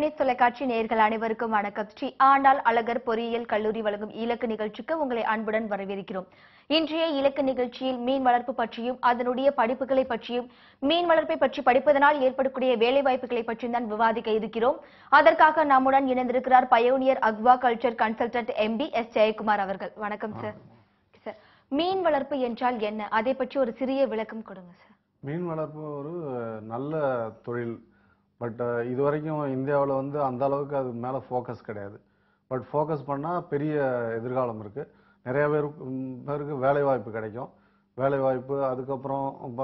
தொலைக்காட்சி நேயர்கள் அனைவருக்கும் வணக்கம் ஸ்ரீ ஆண்டாள் அழகர் பொறியியல் கல்லூரி வழங்கும் இலக்கு நிகழ்ச்சிக்கு உங்களை அன்புடன் வரவேற்கிறோம் இன்றைய இலக்கு நிகழ்ச்சியில் மீன் வளர்ப்பு பற்றியும் அதனுடைய படிப்புகளை பற்றியும் மீன் வளர்ப்பை பற்றி படிப்பதனால் ஏற்படக்கூடிய வேலை வாய்ப்புகளை பற்றியும் தான் விவாதிக்க இருக்கிறோம் அதற்காக நம்முடன் இணைந்திருக்கிறார் pioneer aqua culture consultant M P S Jayakumar அவர்கள் வணக்கம் சார் சார் மீன் வளர்ப்பு என்றால் என்ன அதை பற்றி ஒரு சிறிய விளக்கம் கொடுங்க சார் மீன் வளர்ப்பு ஒரு நல்ல தொழில் பட் இது வரைக்கும் இந்தியாவில் வந்து அந்த அளவுக்கு அது மேலே ஃபோக்கஸ் கிடையாது பட் ஃபோக்கஸ் பண்ணால் பெரிய எதிர்காலம் இருக்குது நிறைய பேருக்கு ம், பேருக்கு வேலை வாய்ப்பு கிடைக்கும் வேலை வாய்ப்பு அதுக்கப்புறம் இப்போ,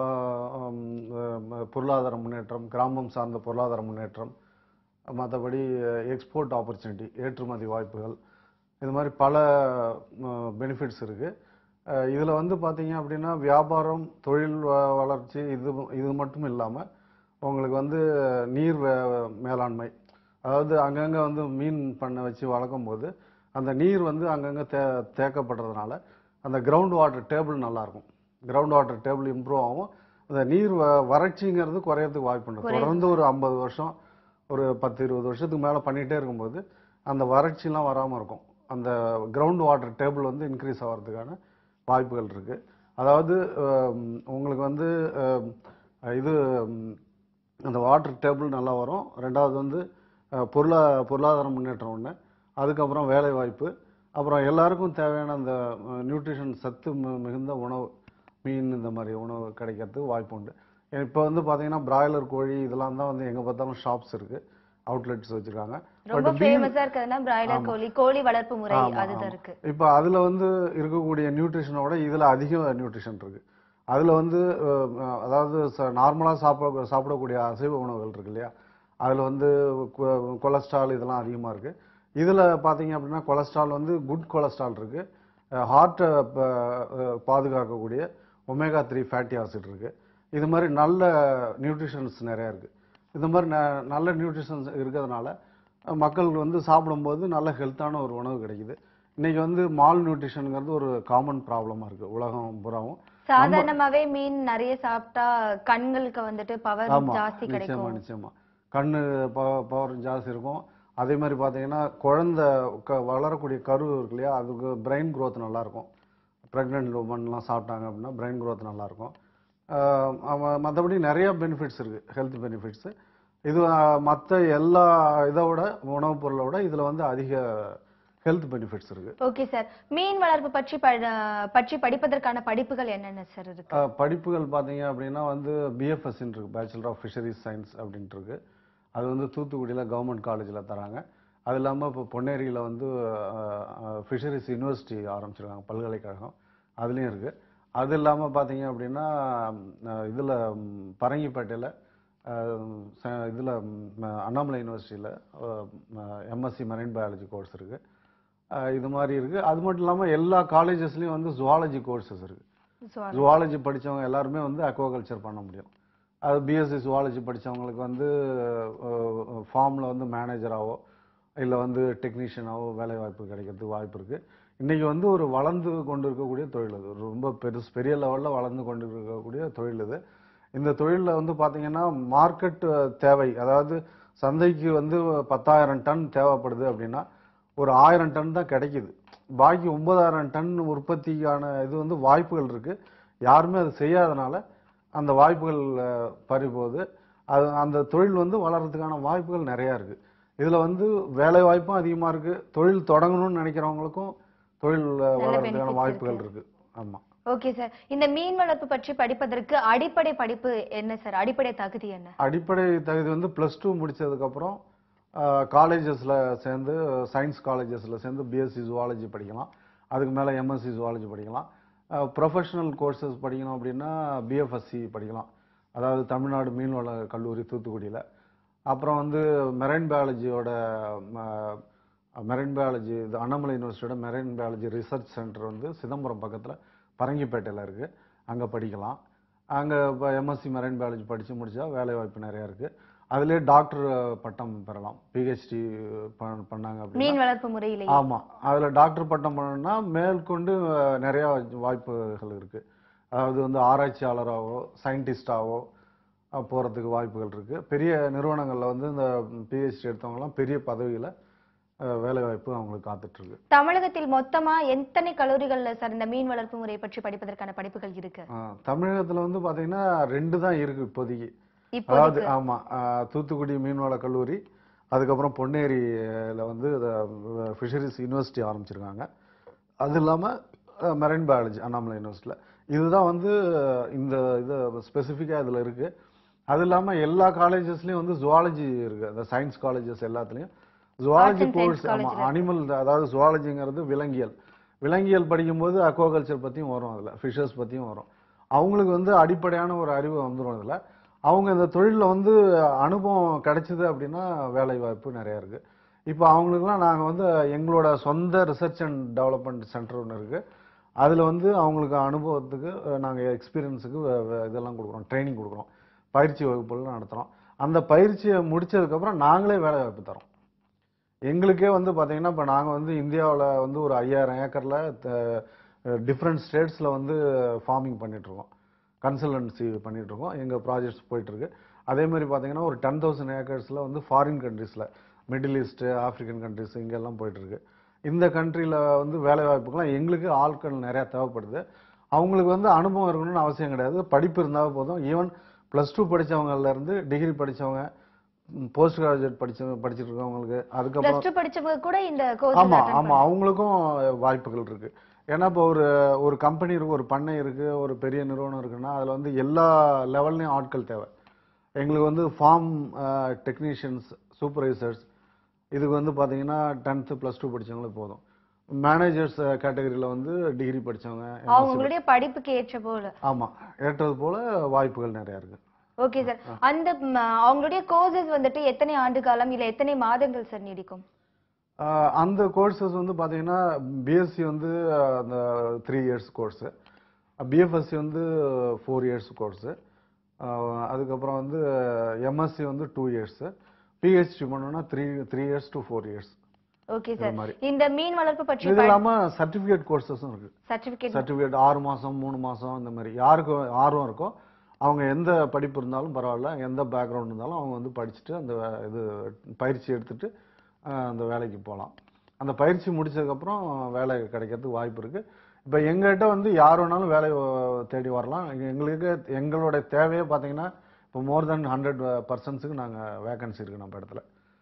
ம், பொருளாதார முன்னேற்றம் கிராமம் சார்ந்த பொருளாதார முன்னேற்றம் மற்றபடி எக்ஸ்போர்ட் ஆப்பர்ச்சுனிட்டி ஏற்றுமதி வாய்ப்புகள் இது மாதிரி பல பெனிஃபிட்ஸ் இருக்குது இதில் வந்து பார்த்தீங்க அப்படின்னா வியாபாரம் தொழில் வ- வளர்ச்சி இது இது மட்டும் இல்லாமல் உங்களுக்கு வந்து நீர் வே- மேலாண்மை அதாவது அங்கங்கே வந்து மீன் பண்ணை வச்சு வளர்க்கும் போது அந்த நீர் வந்து அங்கங்கே தே தேக்கப்படுறதுனால அந்த கிரவுண்ட் வாட்டர் டேபிள் நல்லாயிருக்கும் கிரவுண்ட் வாட்டர் டேபிள் இம்ப்ரூவ் ஆகும் அந்த நீர் வ- வறட்சிங்கிறது குறையறதுக்கு வாய்ப்பு உண்டு குறையுது. தொடர்ந்து ஒரு ஐம்பது வருஷம் ஒரு பத்து இருபது வருஷத்துக்கு மேலே பண்ணிகிட்டே இருக்கும்போது அந்த வறட்சிலாம் வராமல் இருக்கும் அந்த கிரவுண்ட் வாட்டர் டேபிள் வந்து இன்க்ரீஸ் ஆகிறதுக்கான வாய்ப்புகள் இருக்குது அதாவது அஹ், உங்களுக்கு வந்து அஹ், இது ம், அந்த வாட்டர் டேபிள் நல்லா வரும் ரெண்டாவது வந்து அஹ், பொருளா பொருளாதார முன்னேற்றம் ஒன்று அதுக்கப்புறம் வேலை வாய்ப்பு அப்புறம் எல்லாருக்கும் தேவையான அந்த நியூட்ரிஷன் சத்து மி- மிகுந்த உணவு மீன் இந்த மாதிரி உணவு கிடைக்கிறதுக்கு வாய்ப்பு உண்டு இப்போ வந்து பார்த்தீங்கன்னா பிராய்லர் கோழி இதெல்லாம் தான் வந்து எங்கே பார்த்தாலும் ஷாப்ஸ் இருக்குது அவுட்லெட்ஸ் வச்சுருக்காங்க ரொம்ப ஃபேமஸா இருக்கிறதுனா பிராய்லர் கோழி கோழி வளர்ப்பு முறை ஆமா, அதுதான் ஆமா. இருக்கு இப்போ அதில் வந்து இருக்கக்கூடிய நியூட்ரிஷனோட இதில் அதிக நியூட்ரிஷன் இருக்கு அதில் வந்து அஹ், அதாவது நார்மலாக சாப்பிட சாப்பிடக்கூடிய அசைவ உணவுகள் இருக்கு இல்லையா அதில் வந்து கொ- கொலஸ்ட்ரால் இதெல்லாம் அதிகமாக இருக்கு இதில் பார்த்தீங்க அப்படின்னா கொலஸ்ட்ரால் வந்து குட் கொலஸ்ட்ரால் இருக்கு ஹார்ட்டை பாதுகாக்கக்கூடிய ஒமேகா த்ரீ ஃபேட்டி ஆசிட் இருக்கு இது மாதிரி நல்ல நியூட்ரிஷன்ஸ் நிறையா இருக்கு இந்த மாதிரி ந- நல்ல நியூட்ரிஷன்ஸ் இருக்கிறதுனால அஹ், மக்கள் வந்து சாப்பிடும்போது நல்ல ஹெல்த்தான ஒரு உணவு கிடைக்குது இன்னைக்கு வந்து மால் நியூட்ரிஷனுங்கிறது ஒரு காமன் ப்ராப்ளமாக இருக்குது உலகம் பூராவும் சாதாரணமாவே மீன் நிறைய சாப்பிட்டா கண்களுக்கு வந்துட்டு பவர் ஆமா ஜாஸ்தி நிச்சயமா கிடைக்கும் நிச்சயமா கண்ணு பவர் ஜாஸ்தி இருக்கும் அதே மாதிரி பார்த்தீங்கன்னா குழந்தை க வளரக்கூடிய கரு இருக்கு இல்லையா அதுக்கு பிரெயின் growth நல்லா இருக்கும் ப்ரெக்னென்ட் உமன்லாம் சாப்பிட்டாங்க அப்படின்னா பிரெயின் growth நல்லா இருக்கும் மற்றபடி நிறைய பெனிஃபிட்ஸ் இருக்கு ஹெல்த் பெனிஃபிட்ஸ் இது மற்ற எல்லா இதை விட உணவுப் பொருளை விட இதில் வந்து அதிக ஹெல்த் பெனிஃபிட்ஸ் இருக்கு ஓகே சார் மீன் வளர்ப்பு பற்றி ப- பற்றி படிப்பதற்கான படிப்புகள் என்னென்ன சார் இருக்கு அஹ், படிப்புகள் பார்த்தீங்க அப்படின்னா வந்து பிஎஃப்எஸ் இருக்கு பேச்சுலர் ஆஃப் ஃபிஷரிஸ் சயின்ஸ் அப்படின்ட்டு இருக்கு அது வந்து தூத்துக்குடியில் கவர்மெண்ட் காலேஜில் தராங்க அது இல்லாமல் இப்போ பொன்னேரியில் வந்து ஃபிஷரிஸ் யூனிவர்சிட்டி ஆரம்பிச்சிருக்காங்க பல்கலைக்கழகம் அதுலேயும் இருக்குது அது இல்லாமல் பார்த்தீங்க அப்படின்னா இதில் பரங்கிப்பேட்டையில் இதில் அண்ணாமலை யூனிவர்சிட்டியில் எம்எஸ்சி மரைன் பயாலஜி கோர்ஸ் இருக்குது இது மாதிரி இருக்குது அது மட்டும் இல்லாமல் எல்லா காலேஜஸ்லேயும் வந்து ஜுவாலஜி கோர்சஸ் இருக்குது சுவா- ஜுவாலஜி படிச்சவங்க எல்லாருமே வந்து அக்வாகல்ச்சர் பண்ண முடியும் அது பிஎஸ்சி ஜுவாலஜி படிச்சவங்களுக்கு வந்து ஃபார்மில் வந்து மேனேஜராகவோ இல்லை வந்து டெக்னீஷியனாகவோ வேலை வாய்ப்பு கிடைக்கிறதுக்கு வாய்ப்பு இருக்குது இன்றைக்கி வந்து ஒரு வளர்ந்து கொண்டு இருக்கக்கூடிய தொழில் அது ரொம்ப பெருசு பெரிய லெவலில் வளர்ந்து கொண்டு இருக்கக்கூடிய தொழில் இது இந்த தொழிலில் வந்து பார்த்தீங்கன்னா மார்க்கெட் தேவை அதாவது சந்தைக்கு வந்து பத்தாயிரம் டன் தேவைப்படுது அப்படின்னா ஒரு ஆயிரம் டன் தான் கிடைக்குது பாக்கி ஒன்பதாயிரம் டன் உற்பத்திக்கான இது வந்து வாய்ப்புகள் இருக்கு யாருமே அது செய்யாதனால அந்த வாய்ப்புகள் அஹ், பறி போகுது அது அந்த தொழில் வந்து வளர்றதுக்கான வாய்ப்புகள் நிறையா இருக்கு இதுல வந்து வேலை வாய்ப்பும் அதிகமா இருக்கு தொழில் தொடங்கணும்னு நினைக்கிறவங்களுக்கும் தொழில் அஹ், வளர்றதுக்கான benefits வாய்ப்புகள் இருக்கு ஆமா ஓகே சார் இந்த மீன் வளர்ப்பு பற்றி படிப்பதற்கு அடிப்படை படிப்பு என்ன சார் அடிப்படை தகுதி என்ன அடிப்படை தகுதி வந்து ப்ளஸ் டூ முடிச்சதுக்கப்புறம் காலேஜஸில் சேர்ந்து சயின்ஸ் காலேஜஸில் சேர்ந்து பிஎஸ்சி ஜுவாலஜி படிக்கலாம் அதுக்கு மேலே எம்எஸ்சி ஜுவாலஜி படிக்கலாம் ப்ரொஃபஷனல் கோர்சஸ் படிக்கணும் அப்படின்னா பிஎஃப்எஸ்சி படிக்கலாம் அதாவது தமிழ்நாடு மீன்வள கல்லூரி தூத்துக்குடியில் அப்புறம் வந்து மெரைன் பயாலஜியோட மெரைன் பயாலஜி இது அண்ணாமலை யூனிவர்சிட்டியோட மெரைன் பயாலஜி ரிசர்ச் சென்டர் வந்து சிதம்பரம் பக்கத்தில் பரங்கிப்பேட்டையில் இருக்குது அங்கே படிக்கலாம் அங்கே இப்போ எம்எஸ்சி மெரைன் பயாலஜி படித்து முடிச்சா வேலை வாய்ப்பு நிறையா இருக்குது அதிலே டாக்டர் பட்டம் பெறலாம் பிஹெச்டி பண்ணாங்க அப்படின்னா மீன் வளர்ப்பு முறையிலேயே ஆமா அதுல டாக்டர் பட்டம் பண்ணணும்னா மேற்கொண்டு அஹ், நிறைய வாய்ப்புகள் இருக்கு அதாவது வந்து ஆராய்ச்சியாளராகவோ சயின்டிஸ்டாவோ அஹ், போறதுக்கு வாய்ப்புகள் இருக்கு பெரிய நிறுவனங்கள்ல வந்து இந்த பிஹெச்டி எடுத்தவங்கலாம் பெரிய பதவியில அஹ், வேலை வாய்ப்பு அவங்களுக்கு காத்துட்டு இருக்கு தமிழகத்தில் மொத்தமா எத்தனை கல்லூரிகள்ல சார் இந்த மீன் வளர்ப்பு முறை பற்றி படிப்பதற்கான படிப்புகள் இருக்கு அஹ், தமிழகத்துல வந்து பாத்தீங்கன்னா ரெண்டு தான் இருக்கு இப்போதைக்கு இப்போ அதாவது ஆமா அஹ், தூத்துக்குடி மீன்வள கல்லூரி அதுக்கப்புறம் பொன்னேரியில வந்து ஃபிஷரிஸ் யூனிவர்சிட்டி ஆரம்பிச்சிருக்காங்க அது இல்லாம மெரைன் பயாலஜி அண்ணாமலை யூனிவர்சிட்டியில் இதுதான் வந்து அஹ், இந்த இது ஸ்பெசிஃபிக்காக இதில் இருக்கு அது இல்லாம எல்லா காலேஜஸ்லயும் வந்து ஜுவாலஜி இருக்கு அந்த சயின்ஸ் காலேஜஸ் எல்லாத்துலயும் ஜுவாலஜி and science கோர்ஸ் ஆமா college ல. அனிமல் அதாவது ஜுவாலஜிங்கிறது விலங்கியல் விலங்கியல் படிக்கும்போது அக்வாகல்ச்சர் பத்தியும் வரும் அதுல ஃபிஷர்ஸ் பத்தியும் வரும் அவங்களுக்கு வந்து அடிப்படையான ஒரு அறிவு வந்துடும் இதுல அவங்க இந்த தொழிலில் வந்து அனுபவம் கிடைச்சது அப்படின்னா வேலை வாய்ப்பு நிறைய இருக்கு இப்போ அவங்களுக்குலாம் நாங்கள் வந்து எங்களோட சொந்த ரிசர்ச் அண்ட் டெவலப்மெண்ட் சென்டர் ஒன்று இருக்கு அதில் வந்து அவங்களுக்கு அனுபவத்துக்கு நாங்கள் எக்ஸ்பீரியன்ஸுக்கு இதெல்லாம் கொடுக்குறோம் ட்ரைனிங் கொடுக்குறோம் பயிற்சி வகுப்புகள் நடத்துகிறோம் அந்த பயிற்சியை முடிச்சதுக்கப்புறம் நாங்களே வேலை வாய்ப்பு தரோம் எங்களுக்கே வந்து பார்த்தீங்கன்னா இப்போ நாங்கள் வந்து இந்தியாவில் வந்து ஒரு ஐயாயிரம் ஏக்கரில் டிஃப்ரெண்ட் ஸ்டேட்ஸில் வந்து ஃபார்மிங் பண்ணிகிட்ருக்கோம் கன்சல்டன்சி பண்ணிகிட்ருக்கோம் எங்கள் ப்ராஜெக்ட்ஸ் போயிட்டுருக்கு அதே மாதிரி பார்த்தீங்கன்னா ஒரு டென் தௌசண்ட் ஏக்கர்ஸில் வந்து ஃபாரின் கண்ட்ரீஸில் மிடில் ஈஸ்ட்டு ஆஃப்ரிக்கன் கண்ட்ரிஸ் இங்கெல்லாம் போயிட்டுருக்கு இந்த கண்ட்ரியில் வந்து வேலை வாய்ப்புக்கெல்லாம் எங்களுக்கு ஆட்கள் நிறையா தேவைப்படுது அவங்களுக்கு வந்து அனுபவம் இருக்கணும்னு அவசியம் கிடையாது படிப்பு இருந்தால் போதும் ஈவன் ப்ளஸ் டூ படித்தவங்கலேருந்து டிகிரி படித்தவங்க போஸ்ட் கிராஜுவேட் படிச்ச படிச்சுட்டு இருக்கவங்களுக்கு அதுக்கப்புறம் பிளஸ் டூ படிச்சவங்க கூட இந்த கோர்ஸ் ஆமா ஆமா அவங்களுக்கும் வாய்ப்புகள் இருக்கு ஏன்னா இப்போ ஒரு ஒரு கம்பெனி இருக்கு ஒரு பண்ணை இருக்கு ஒரு பெரிய நிறுவனம் இருக்குன்னா அதுல வந்து எல்லா லெவல்லையும் ஆட்கள் தேவை எங்களுக்கு வந்து ஃபார்ம் டெக்னீஷியன்ஸ் சூப்பர்வைசர்ஸ் இதுக்கு வந்து பாத்தீங்கன்னா டென்த்து ப்ளஸ் டூ படிச்சவங்களே போதும் மேனேஜர்ஸ் கேட்டகரியில வந்து டிகிரி படிச்சவங்க MSc அவங்களுடைய படிப்புக்கு ஏற்ற போல ஆமா ஏற்றது போல வாய்ப்புகள் நிறைய இருக்கு ஓகே சார் அந்த ம், அவங்களுடைய கோர்சஸ் வந்துட்டு எத்தனை ஆண்டு காலம் இல்ல எத்தனை மாதங்கள் சார் நீடிக்கும் ஆஹ் அந்த கோர்சஸ் வந்து பார்த்தீங்கன்னா பிஎஸ்சி வந்து ஆஹ் அந்த த்ரீ இயர்ஸ் கோர்ஸு பிஎஃப்எஸ்சி வந்து ஃபோர் இயர்ஸ் கோர்ஸு அதுக்கப்புறம் வந்து எம்எஸ்சி வந்து டூ இயர்ஸு பிஹெச்டி பண்ணோம்னா three three years to four years okay இது சார் மாதிரி. இந்த மீன் வளர்ப்பு பற்றி இது இல்லாமல் சர்டிஃபிகேட் கோர்சஸும் இருக்கு சர்டிபிகேட் சர்டிஃபிகேட் ஆறு மாதம் மூணு மாதம் இந்த மாதிரி யாருக்கு ஆர்வம் இருக்கோ அவங்க எந்த படிப்பு இருந்தாலும் பரவாயில்ல எந்த பேக்ரவுண்ட் இருந்தாலும் அவங்க வந்து படிச்சுட்டு அந்த வே- இது பயிற்சி எடுத்துட்டு ஆஹ், அந்த வேலைக்கு போகலாம் அந்த பயிற்சி முடிச்சதுக்கப்புறம் வேலை கிடைக்கிறதுக்கு வாய்ப்பு இருக்கு இப்போ எங்ககிட்ட வந்து யார் வேணாலும் வேலை ஆஹ், தேடி வரலாம் எங்க- எங்களுக்கு எங்களோட தேவையே பார்த்தீங்கன்னா இப்போ மோர் தென் ஹண்ட்ரட் பர்சன்ஸுக்கு நாங்கள் வேகன்சி இருக்கு நம்ம இடத்துல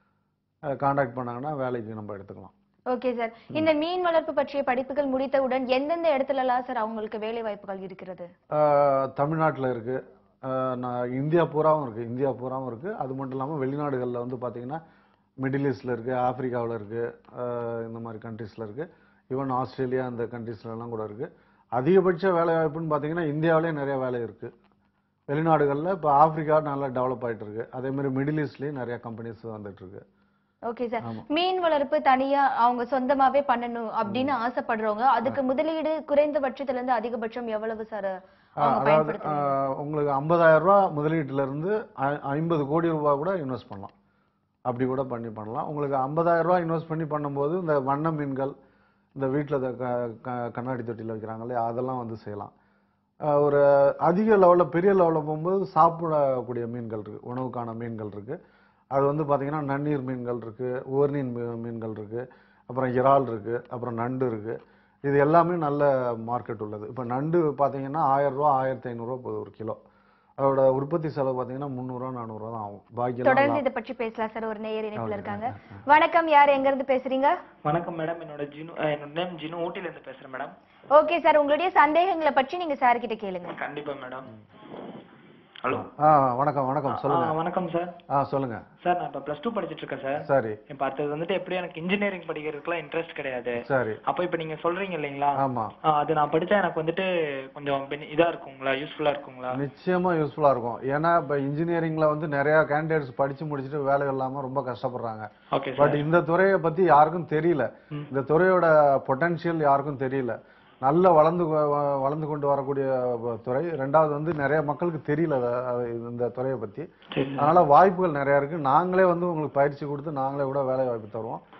காண்டாக்ட் பண்ணாங்கன்னா வேலைக்கு நம்ம எடுத்துக்கலாம் ஓகே சார் இந்த மீன் வளர்ப்பு பற்றிய படிப்புகள் முடித்தவுடன் எந்தெந்த இடத்துல எல்லாம் சார் அவங்களுக்கு வேலை வாய்ப்புகள் இருக்கிறது தமிழ்நாட்டில் இருக்கு ஆஹ் நான் இந்தியா பூராவும் இருக்கு இந்தியா பூராவும் இருக்கு அது மட்டும் இல்லாமல் வெளிநாடுகளில் வந்து பார்த்தீங்கன்னா மிடில் ஈஸ்ட்ல இருக்கு ஆப்பிரிக்காவில் இருக்கு ஆஹ் இந்த மாதிரி கண்ட்ரீஸ்ல இருக்கு ஈவன் ஆஸ்திரேலியா அந்த countries-ல எல்லாம் கூட இருக்கு அதிகபட்ச வேலை வாய்ப்புன்னு பார்த்தீங்கன்னா இந்தியாவிலே நிறைய வேலை இருக்கு வெளிநாடுகளில் இப்போ ஆப்பிரிக்கா நல்லா டெவலப் ஆயிட்டு இருக்கு அதே மாதிரி மிடில் ஈஸ்ட்லேயும் நிறைய கம்பெனிஸ் வந்துட்டு இருக்கு ஓகே சார் ஆமா. மீன் வளர்ப்பு தனியா அவங்க சொந்தமாவே பண்ணணும் அப்படின்னு ஆசைப்படுறவங்க அதுக்கு முதலீடு குறைந்தபட்சத்துல இருந்து அதிகபட்சம் எவ்வளவு சார் ஆஹ் அவங்க அதாவது பயன்படுத்தணும் ஆஹ் உங்களுக்கு 50000 ரூபாய் முதலீட்டுல இருந்து ஐ- ஐம்பது கோடி ரூபாய் கூட இன்வெஸ்ட் பண்ணலாம் அப்படி கூட பண்ணி பண்ணலாம் உங்களுக்கு 50000 ரூபாய் இன்வெஸ்ட் பண்ணி பண்ணும்போது இந்த வண்ண மீன்கள் இந்த வீட்டில் கண்ணாடி தொட்டியில் வைக்கிறாங்க இல்லையா அதெல்லாம் வந்து செய்யலாம் ஆஹ் ஒரு அதிக லெவலில் பெரிய லெவலில் போகும்போது சாப்பிடக்கூடிய மீன்கள் இருக்கு உணவுக்கான மீன்கள் இருக்கு அது வந்து பார்த்தீங்கன்னா நன்னீர் மீன்கள் இருக்கு ஓர்நீர் மீ- மீன்கள் இருக்கு அப்புறம் இறால் இருக்கு அப்புறம் நண்டு இருக்கு இது எல்லாமே நல்ல மார்க்கெட் உள்ளது இப்போ நண்டு பார்த்தீங்கன்னா ஆயிரம் ரூபா ஆயிரத்தி ஐநூறுரூவா போகுது ஒரு கிலோ அதோட உற்பத்தி செலவு பார்த்தீங்கன்னா முந்நூறுரூவா நானூறுரூவா தான் ஆகும் பாக்கி தொடர்ந்து இதை பற்றி பேசலாம் சார் ஒரு நேயர் இணைப்புல இருக்காங்க வணக்கம் யார் எங்க இருந்து பேசுறீங்க வணக்கம் மேடம் என்னோட ஜினு அஹ் என்னோட நேம் ஜினு ஊட்டில இருந்து பேசுறேன் மேடம் ஓகே சார் உங்களுடைய சந்தேகங்களை பற்றி நீங்க சார் கிட்ட கேளுங்க கண்டிப்பா மேடம் ஹலோ ஆ வணக்கம் வணக்கம் சொல்லுங்க வணக்கம் சார் ஆ சொல்லுங்க சார் நான் இப்போ ப்ளஸ் டூ படிச்சிட்டு இருக்கேன் சார் சரி இப்போ அடுத்தது வந்துட்டு எப்படியும் எனக்கு இன்ஜினியரிங் படிக்கிறதுக்குலாம் இன்ட்ரெஸ்ட் கிடையாது சரி அப்போ இப்போ நீங்க சொல்றீங்க இல்லைங்களா ஆமா ஆ, அது நான் படிச்சா எனக்கு வந்துட்டு கொஞ்சம் bene- இதா இருக்குங்களா யூஸ்ஃபுல்லா இருக்குங்களா நிச்சயமா யூஸ்ஃபுல்லா இருக்கும் ஏன்னா இப்ப இன்ஜினியரிங்ல வந்து நிறைய கேண்டிடேட்ஸ் படிச்சு முடிச்சுட்டு வேலை இல்லாம ரொம்ப கஷ்டப்படுறாங்க ஓகே பட் சார் இந்த துறையை பத்தி யாருக்கும் தெரியல ம். இந்த துறையோட பொட்டன்ஷியல் யாருக்கும் தெரியல நல்ல வளர்ந்து வ- வ- வளர்ந்து கொண்டு வரக்கூடிய வ- துறை ரெண்டாவது வந்து நிறைய மக்களுக்கு தெரியல அத- அது இந்த துறையை பத்தி சரி சார் அதனால வாய்ப்புகள் நிறைய இருக்கு நாங்களே வந்து உங்களுக்கு பயிற்சி கொடுத்து நாங்களே கூட வேலை வாய்ப்பு தருவோம்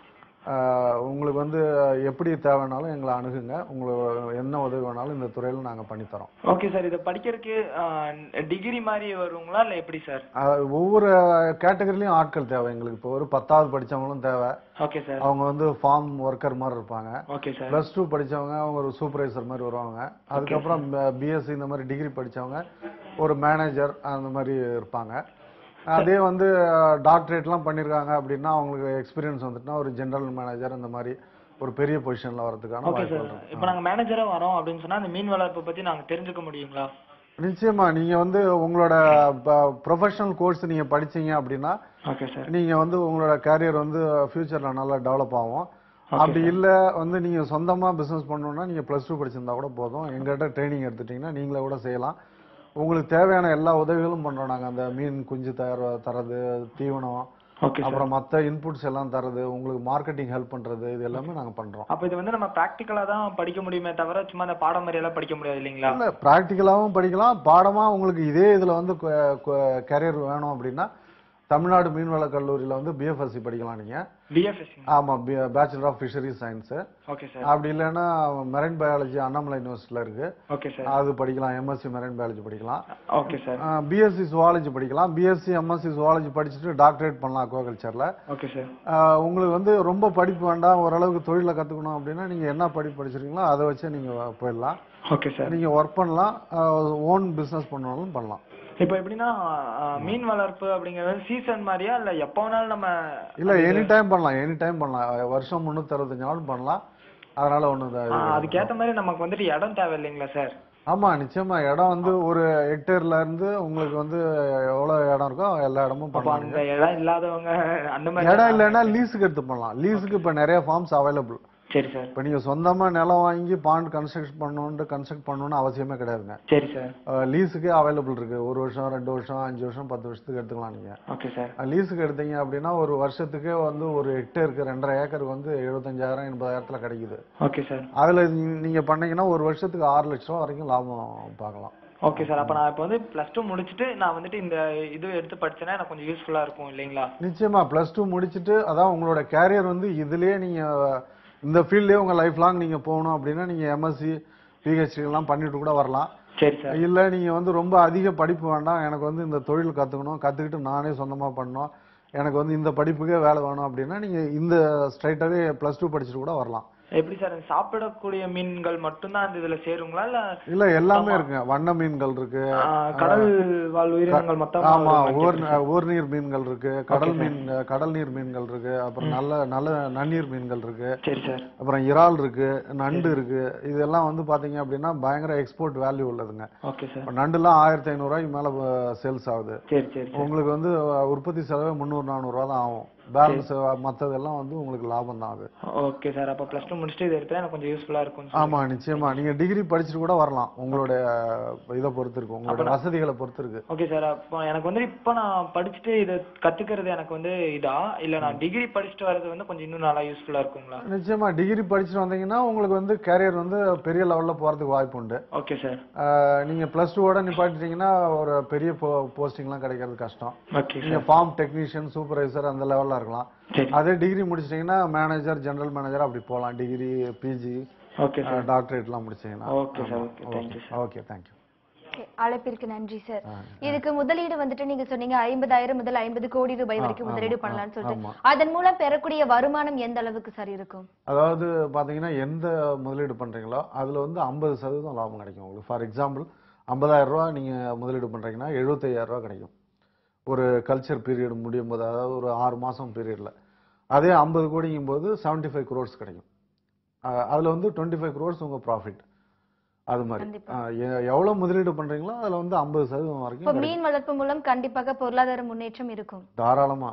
ஆஹ் உங்களுக்கு வந்து எப்படி தேவைனாலும் எங்களை அணுகுங்க உங்களுக்கு என்ன உதவி வேணாலும் இந்த துறையில் நாங்கள் பண்ணித்தரோம் ஓகே சார் இதை படிக்கிறதுக்கு டிகிரி மாதிரி வருங்களா இல்லை எப்படி சார் ஆஹ் ஒவ்வொரு கேட்டகரிலையும் ஆட்கள் தேவை எங்களுக்கு இப்போ ஒரு பத்தாவது படிச்சவங்களும் தேவை ஓகே சார் அவங்க வந்து ஃபார்ம் ஒர்க்கர் மாதிரி இருப்பாங்க ஓகே சார் ப்ளஸ் டூ படிச்சவங்க அவங்க ஒரு சூப்பர்வைசர் மாதிரி வருவாங்க அதுக்கப்புறம் பிஎஸ்சி இந்த மாதிரி டிகிரி படிச்சவங்க ஒரு மேனேஜர் அந்த மாதிரி இருப்பாங்க அதே வந்து டாக்டரேட்லாம் பண்ணியிருக்காங்க அப்படின்னா அவங்களுக்கு எக்ஸ்பீரியன்ஸ் வந்துட்டுனா ஒரு ஜெனரல் மேனேஜர் இந்த மாதிரி ஒரு பெரிய பொசிஷனில் வரதுக்கான ஓகே வாய்ப்புகள் சார் இருக்கு இப்போ நாங்கள் மேனேஜராக வரோம் அப்படின்னு சொன்னா அந்த மீன் வளர்ப்பை பத்தி நாங்கள் தெரிஞ்சுக்க முடியுங்களா நிச்சயமா நீங்க வந்து உங்களோட ப்ரொஃபஷனல் கோர்ஸ் நீங்க படிச்சீங்க அப்படின்னா ஓகே சார் நீங்க வந்து உங்களோட கேரியர் வந்து ஃபியூச்சர்ல நல்லா டெவலப் ஆகும் அப்படி இல்ல வந்து நீங்க சொந்தமா பிசினஸ் பண்ணணும்னா நீங்க பிளஸ் டூ படிச்சிருந்தா கூட போதும் எங்ககிட்ட ட்ரைனிங் எடுத்துட்டீங்கன்னா நீங்களே கூட செய்யலாம் உங்களுக்கு தேவையான எல்லா உதவிகளும் பண்றோம் நாங்க அந்த மீன் குஞ்சு தயார் தரது தீவனம் ஓகே சார் அப்புறம் மத்த இன்புட்ஸ் எல்லாம் தரது உங்களுக்கு மார்க்கெட்டிங் ஹெல்ப் பண்றது இது எல்லாமே நாங்க பண்றோம் அப்போ இது வந்து நம்ம ப்ராக்டிக்கலாக தான் படிக்க முடியுமே தவிர சும்மா அந்த பாடம் மாதிரியெல்லாம் படிக்க முடியாது இல்லைங்களா இல்ல ப்ராக்டிக்கலாவும் படிக்கலாம் பாடமா உங்களுக்கு இதே இதுல வந்து கேரியர் வேணும் அப்படின்னா தமிழ்நாடு மீன்வள கல்லூரியில வந்து பிஎஃப்எஸ்சி படிக்கலாம் நீங்க பிஎஃப்எஸ்சி ஆமா bachelor of fishery science okay sir அப்படி இல்லைன்னா மெரைன் பயாலஜி அண்ணாமலை யூனிவர்சிட்டியில் இருக்கு ஓகே சார் அது படிக்கலாம் எம்எஸ்சி மெரைன் பயாலஜி படிக்கலாம் ஓகே சார் பிஎஸ்சி சுவாலஜி படிக்கலாம் பிஎஸ்சி எம்எஸ்சி சுவாலஜி படிச்சுட்டு டாக்டரேட் பண்ணலாம் அக்வாகல்ச்சரில் ஓகே சார் உங்களுக்கு வந்து ரொம்ப படிப்பு வேண்டாம் ஓரளவுக்கு தொழிலை கற்றுக்கணும் அப்படின்னா நீங்கள் என்ன படிப்பு படிச்சிருக்கீங்களோ அதை வச்சு நீங்கள் போயிடலாம் ஓகே சார் நீங்கள் ஒர்க் பண்ணலாம் ஓன் பிஸ்னஸ் பண்ணாலும் பண்ணலாம் இப்போ எப்படின்னா அஹ், மீன் வளர்ப்பு அப்படிங்கிறது சீசன் மாதிரியா இல்ல எப்போ வேணாலும் நம்ம இல்லை எனி டைம் பண்ணலாம் எனி டைம் பண்ணலாம் வருஷம் முந்நூற்றறுபத்தஞ்சு நாளும் பண்ணலாம் அதனால ஒன்றும் அஹ், அதுக்கேத்த மாதிரி நமக்கு வந்துட்டு இடம் தேவை இல்லைங்களா சார் ஆமா நிச்சயமா இடம் வந்து ஒரு ஹெக்டேர்ல இருந்து உங்களுக்கு வந்து எவ்வளவு இடம் இருக்கோ எல்லா இடமும் அப்போ பண்ணலாம் அந்த இடம் இல்லாதவங்க அந்த மாதிரி இடம் இல்லைன்னா லீஸுக்கு எடுத்து பண்ணலாம் லீஸுக்கு இப்ப நிறைய ஃபார்ம்ஸ் அவைலபிள் சரி சார் இப்ப நீங்க சொந்தமா நிலம் வாங்கி பாண்ட் கன்ஸ்ட்ரக்ட் பண்ணணும்னு கன்ஸ்ட்ரக்ட் பண்ணணும்னு அவசியமே கிடையாதுங்க சரி சார் லீஸுக்கே அவைலபிள் இருக்கு ஒரு வருஷம் ரெண்டு வருஷம் அஞ்சு வருஷம் பத்து வருஷத்துக்கு எடுத்துக்கலாம் நீங்க ஓகே சார் லீஸுக்கு எடுத்தீங்க அப்படின்னா ஒரு வருஷத்துக்கே வந்து ஒரு ஹெக்டேருக்கு ரெண்டரை ஏக்கருக்கு வந்து எழுபத்தஞ்சாயிரம் எண்பதாயிரத்துல கிடைக்குது ஓகே சார் அதுல நீ- நீங்க பண்ணீங்கன்னா ஒரு வருஷத்துக்கு ஆறு லட்ச ரூபா வரைக்கும் லாபம் பார்க்கலாம் ஓகே சார் அப்போ நான் இப்போ வந்து ப்ளஸ் டூ முடிச்சுட்டு நான் வந்துட்டு இந்த இது எடுத்து படிச்சேன்னா எனக்கு கொஞ்சம் யூஸ்ஃபுல்லா இருக்கும் இல்லைங்களா நிச்சயமா ப்ளஸ் டூ முடிச்சுட்டு அதான் உங்களோட கேரியர் வந்து இதுலயே நீங்க இந்த ஃபீல்ட்லயே உங்க லைஃப் லாங் நீங்க போகணும் அப்படின்னா நீங்க எம்எஸ்சி பிஹெச்டி எல்லாம் பண்ணிட்டு கூட வரலாம் சரி சார் இல்ல நீங்க வந்து ரொம்ப அதிக படிப்பு வேண்டாம் எனக்கு வந்து இந்த தொழில் கத்துக்கணும் கத்துக்கிட்டு நானே சொந்தமா பண்ணணும் எனக்கு வந்து இந்த படிப்புக்கே வேலை வேணும் அப்படின்னா நீங்க இந்த ஸ்ட்ரைட்டாவே ப்ளஸ் டூ படிச்சுட்டு கூட வரலாம் எப்படி சார் சாப்பிடக்கூடிய மீன்கள் மட்டும்தான் அந்த இதுல சேருங்களா இல்ல இல்ல எல்லாமே இருக்குங்க வண்ண மீன்கள் இருக்கு ஆஹ், கடல் வாழ் உயிரினங்கள் மொத்தம் ஆமா ஊர் ஊர் நீர் மீன்கள் இருக்கு கடல் மீன் கடல் நீர் மீன்கள் இருக்கு அப்புறம் நல்ல நல்ல நன்னீர் மீன்கள் இருக்கு சரி சார் அப்புறம் இறால் இருக்கு நண்டு இருக்கு இதெல்லாம் வந்து பாத்தீங்க அப்படின்னா பயங்கர எக்ஸ்போர்ட் வேல்யூ உள்ளதுங்க ஓகே சார் இப்ப நண்டுலாம் ஆயிரத்தி ஐநூறுரூவாய்க்கு மேல சேல்ஸ் ஆகுது சரி சரி சரி உங்களுக்கு வந்து அஹ், உற்பத்தி செலவு முந்நூறு நானூறுரூவா தான் ஆகும் பேலன்ஸ் மத்ததெல்லாம் வந்து உங்களுக்கு லாபம் தான் அது ஓகே சார் அப்போ ப்ளஸ் டூ முடிச்சுட்டு இது எடுத்தா எனக்கு கொஞ்சம் யூஸ்ஃபுல்லா இருக்கும் sir. ஆமா நிச்சயமா நீங்க டிகிரி படிச்சுட்டு கூட வரலாம் உங்களுடைய இதை பொறுத்து இருக்கு உங்களுடைய வசதிகளை பொறுத்து இருக்கு ஓகே சார் அப்போ எனக்கு வந்து இப்போ நான் படிச்சுட்டு இதை கத்துக்கிறது எனக்கு வந்து இதா இல்ல நான் டிகிரி படிச்சுட்டு வர்றது வந்து கொஞ்சம் இன்னும் நல்லா யூஸ்ஃபுல்லா இருக்குங்களா நிச்சயமா டிகிரி படிச்சுட்டு வந்தீங்கன்னா உங்களுக்கு வந்து கேரியர் வந்து பெரிய லெவல்ல போறதுக்கு வாய்ப்பு உண்டு ஓகே சார் ஆஹ் நீங்க பிளஸ் டூவோட நிப்பாட்டிட்டீங்கன்னா ஒரு பெரிய போஸ்டிங்லாம் கிடைக்கிறது கஷ்டம் ஓகே நீங்க ஃபார்ம் டெக்னீஷியன் சூப்பர்வைசர் அந்த லெவல்ல இருக்கலாம் சரி அதே டிகிரி முடிச்சிட்டீங்கன்னா மேனேஜர் ஜெனரல் மேனேஜர் அப்படி போகலாம் டிகிரி பிஜி ஓகே சார் டாக்டரேட்லாம் முடிச்சீங்கன்னா Okay sir, okay. Thank you sir. Okay thank you Okay, அழைப்பிற்கு நன்றி சார் இதுக்கு முதலீடு வந்துட்டு நீங்க சொன்னீங்க ஐம்பதாயிரம் முதல் ஐம்பது கோடி ரூபாய் வரைக்கும் ஆமா, முதலீடு ஆ, பண்ணலாம்னு சொல்லிட்டு ஆமா. அதன் மூலம் பெறக்கூடிய வருமானம் எந்த அளவுக்கு சார் இருக்கும் அதாவது பாத்தீங்கன்னா எந்த முதலீடு பண்றீங்களோ அதுல வந்து ஐம்பது சதவீதம் லாபம் கிடைக்கும் உங்களுக்கு ஃபார் எக்ஸாம்பிள் ஐம்பதாயிரம் ரூபா நீங்க முதலீடு பண்றீங்கன்னா எழுபத்தையாயிரம் ரூபா கிடைக்கும் ஒரு கல்ச்சர் பீரியட் முடியும் போது அதாவது ஒரு ஆறு மாசம் பீரியட்ல அதே ஐம்பது கோடிங்கும் போது செவன்டி ஃபைவ் க்ரோர்ஸ் கிடைக்கும் அஹ் அதுல வந்து டுவெண்ட்டி ஃபைவ் க்ரோர்ஸ் உங்க ப்ராஃபிட் அது மாதிரி கண்டிப்பா. அஹ் எ- எவ்வளவு முதலீடு பண்றீங்களோ அதுல வந்து ஐம்பது சதவீதம் வரைக்கும் இப்போ கிடைக்கும். மீன் வளர்ப்பு மூலம் கண்டிப்பாக பொருளாதார முன்னேற்றம் இருக்கும் தாராளமா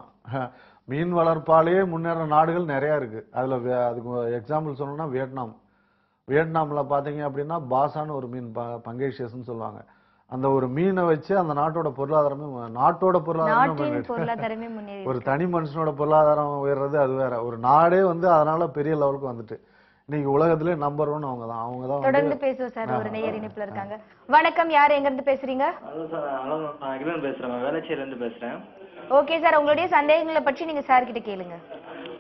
மீன் வளர்ப்பாலேயே முன்னேற நாடுகள் நிறைய இருக்கு அதுல வே- அதுக்கு எக்ஸாம்பிள் சொல்லணும்னா வியட்நாம் வியட்நாம்ல பாத்தீங்க அப்படின்னா பாசான்னு ஒரு மீன் பங்கேஷியஸ்னு சொல்லுவாங்க அந்த ஒரு மீனை வச்சு அந்த நாட்டோட பொருளாதாரமே மு- நாட்டோட பொருளாதாரமே நாட்டின் முன்னேறிட்டு. பொருளாதாரமே முன்னேறி ஒரு தனி மனுஷனோட பொருளாதாரம் உயர்றது அது வேற ஒரு நாடே வந்து அதனால பெரிய லெவலுக்கு வந்துட்டு இன்னைக்கு உலகத்திலே நம்பர் ஒன் அவங்க தான் அவங்க தான் வந்து தொடர்ந்து பேசுவோம் சார் ஒரு நேயர் இணைப்புல இருக்காங்க வணக்கம் யார் எங்க இருந்து பேசுறீங்க ஹலோ சார் ஹலோ நான் அகிலன் பேசுகிறேன் வேளச்சேரிலேருந்து பேசுகிறேன் ஓகே சார் உங்களுடைய சந்தேகங்களை பற்றி நீங்க சார் கிட்ட கேளுங்க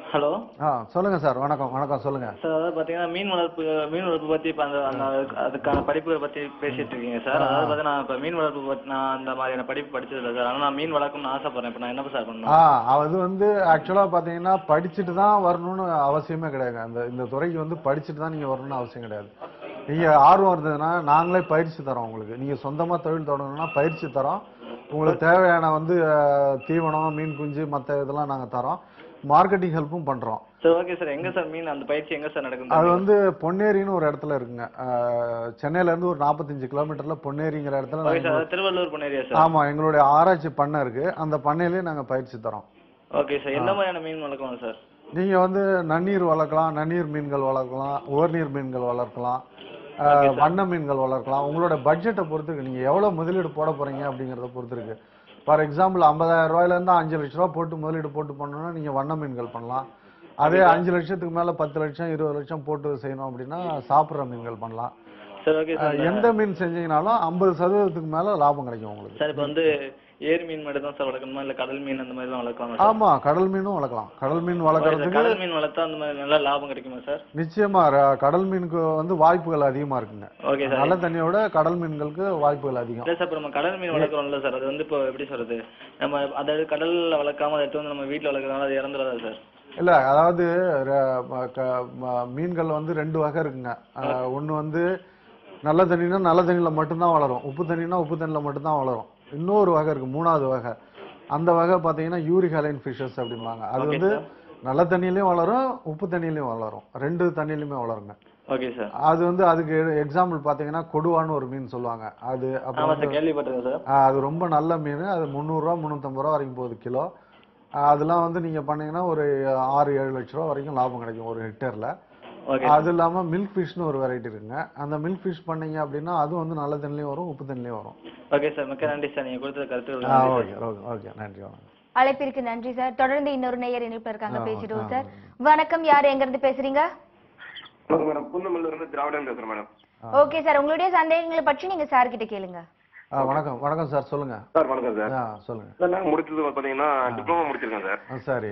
ஹலோ ஆ சொல்லுங்க சார் வணக்கம் வணக்கம் சொல்லுங்க சார் அதாவது பாத்தீங்கன்னா மீன் வளர்ப்பு மீன் வளர்ப்பு பத்தி இப்ப அந்த அந்த அதுக்கான படிப்புகளை பத்தி பேசிட்டு இருக்கீங்க சார் அதாவது பாத்தீங்கன்னா நான் இப்ப மீன் வளர்ப்பு பத்தி நான் அந்த மாதிரியான படிப்பு படிச்சது இல்லை சார் ஆனா நான் மீன் வளர்க்கணும்னு ஆசைப்படுறேன் இப்ப நான் என்ன சார் பண்ணணும் ஆ அது வந்து ஆக்சுவலாக பார்த்தீங்கன்னா படிச்சுட்டு தான் வரணும்னு அவசியமே கிடையாது அந்த இந்த துறைக்கு வந்து படிச்சுட்டு தான் நீங்கள் வரணும்னு அவசியம் கிடையாது நீங்கள் ஆர்வம் இருந்ததுன்னா நாங்களே பயிற்சி தரோம் உங்களுக்கு நீங்கள் சொந்தமாக தொழில் தொடங்கணும்னா பயிற்சி தரோம் உங்களுக்கு தேவையான வந்து அஹ், தீவனம் மீன் குஞ்சு மற்ற இதெல்லாம் நாங்கள் தரோம் மார்க்கெட்டிங் ஹெல்ப்பும் பண்ணுறோம் சார் ஓகே சார் எங்க சார் மீன் அந்த பயிற்சி எங்க சார் அது நடக்குது வந்து பொன்னேரின்னு ஒரு இடத்துல இருக்குங்க அஹ், சென்னையில இருந்து ஒரு நாற்பத்தஞ்சு கிலோமீட்டர்ல பொன்னேரிங்கிற இடத்துல ஓகே நாங்க- சார் அது திருவள்ளூர் பண்ணேரியா சார் ஆமா எங்களுடைய ஆராய்ச்சி பண்ணை இருக்கு அந்த பண்ணையிலேயே நாங்க பயிற்சி தரோம் ஓகே சார் எந்த மாதிரியான மீன் வளர்க்கலாம் சார் நீங்க வந்து நன்னீர் வளர்க்கலாம் நன்னீர் மீன்கள் வளர்க்கலாம் ஓர்நீர் மீன்கள் வளர்க்கலாம் அஹ், வண்ண மீன்கள் வளர்க்கலாம் உங்களோட பட்ஜெட்டை பொறுத்து இருக்கு நீங்க எவ்வளவு முதலீடு போட போறீங்க அப்படிங்கறத பொறுத்து இருக்கு ஃபார் எக்ஸாம்பிள் ஐம்பதாயிரம் ரூபாயில இருந்து அஞ்சு லட்ச ரூபா போட்டு முதலீடு போட்டு பண்ணணும்னா நீங்க வண்ண மீன்கள் பண்ணலாம் அதே அஞ்சு லட்சத்துக்கு மேல பத்து லட்சம் இருபது லட்சம் போட்டு செய்யணும் அப்படின்னா சாப்பிட்ற மீன்கள் பண்ணலாம் சார் ஓகே சார் அஹ், எந்த மீன் செஞ்சீங்கனாலும் ஐம்பது சதவீதத்துக்கு மேல லாபம் கிடைக்கும் உங்களுக்கு சார் இப்ப வந்து ஏரி மீன் மட்டும் தான் சார் வளர்க்கணுமா இல்ல கடல் மீன் அந்த மாதிரி எல்லாம் வளர்க்கலாமா சார் ஆமா கடல் மீனும் வளர்க்கலாம் கடல் மீன் ஓகே சார் வளர்க்கறதுக்கு கடல் மீன் வளர்த்தா அந்த மாதிரி நல்ல லாபம் கிடைக்குமா சார் நிச்சயமா ர- கடல் மீனுக்கு வந்து வாய்ப்புகள் அதிகமா இருக்குங்க ஓகே சார் நல்ல தண்ணியோட கடல் மீன்களுக்கு வாய்ப்புகள் அதிகம் இல்ல சார் இப்ப நம்ம கடல் மீன் வளர்க்குறோம்ல சார் அது வந்து இப்போ எப்படி சொல்றது நம்ம அதாவது கடல்ல வளர்க்காம அதை எடுத்து வந்து நம்ம வீட்ல வளர்க்கறதுனால அது இறந்துடாதா சார் இல்ல அதாவது ர- ம- க- ம- மீன்கள் வந்து ரெண்டு வகை இருக்குங்க அஹ், ஒண்ணு வந்து நல்ல தண்ணினா நல்ல தண்ணியில மட்டும்தான் வளரும் உப்பு தண்ணினா உப்பு தண்ணியில மட்டும்தான் வளரும் இன்னொரு வகை இருக்கு மூணாவது வகை அந்த வகை பாத்தீங்கன்னா யூரிக் அலைன் ஃபிஷஸ் அப்படிம்பாங்க அது ஓகே வந்து சார் நல்ல தண்ணியிலயும் வளரும் உப்பு தண்ணியிலயும் வளரும் ரெண்டு தண்ணியிலுமே வளருங்க ஓகே சார் அது வந்து அதுக்கு எக்ஸாம்பிள் பாத்தீங்கன்னா கொடுவான்னு ஒரு மீன் சொல்லுவாங்க அது அப்புறம் ஆமா வந்து சார் கேள்விப்பட்டிருக்கேன் சார் ஆஹ் அது ரொம்ப நல்ல மீன் அது முந்நூறுரூவா முந்நூற்றம்பது ரூபா வரைக்கும் போகுது கிலோ ஆஹ் அதெல்லாம் வந்து நீங்க பண்ணீங்கன்னா ஒரு ஆறு ஏழு லட்ச ரூபா வரைக்கும் லாபம் கிடைக்கும் ஒரு ஹெக்டேர்ல ஓகே அது இல்லாம மில்க் ஃபிஷ்னு ஒரு வெரைட்டி இருக்குங்க அந்த மில்க் ஃபிஷ் பண்ணீங்க அப்படின்னா அதுவும் வந்து நல்ல தண்ணிலையும் வரும் உப்பு தண்ணிலையும் வரும் ஓகே சார் மிக்க நன்றி சார் நீங்க கொடுத்த கருத்து ஆ ஓகே ஓகே ஓகே நன்றி வணக்கம் அழைப்பிற்கு நன்றி சார் தொடர்ந்து இன்னொரு நேயர் இணைப்பில் இருக்காங்க ஆ, பேசிடுவோம் ஆ, சார் வணக்கம் யார் எங்க இருந்து பேசுறீங்க வணக்கம் மேடம் புந்தமல்ல இருந்து திராவிடன் பேசுறேன் மேடம் ஓகே சார் உங்களுடைய சந்தேகங்களை பற்றி நீங்க சார் கிட்ட கேளுங்க ஆ வணக்கம் வணக்கம் சார் சொல்லுங்க சார் வணக்கம் சார் ஆ சொல்லுங்க சார் நான் முடிச்சது பாத்தீங்கன்னா டிப்ளமோ முடிச்சிருக்கேன் சார் ஆ சரி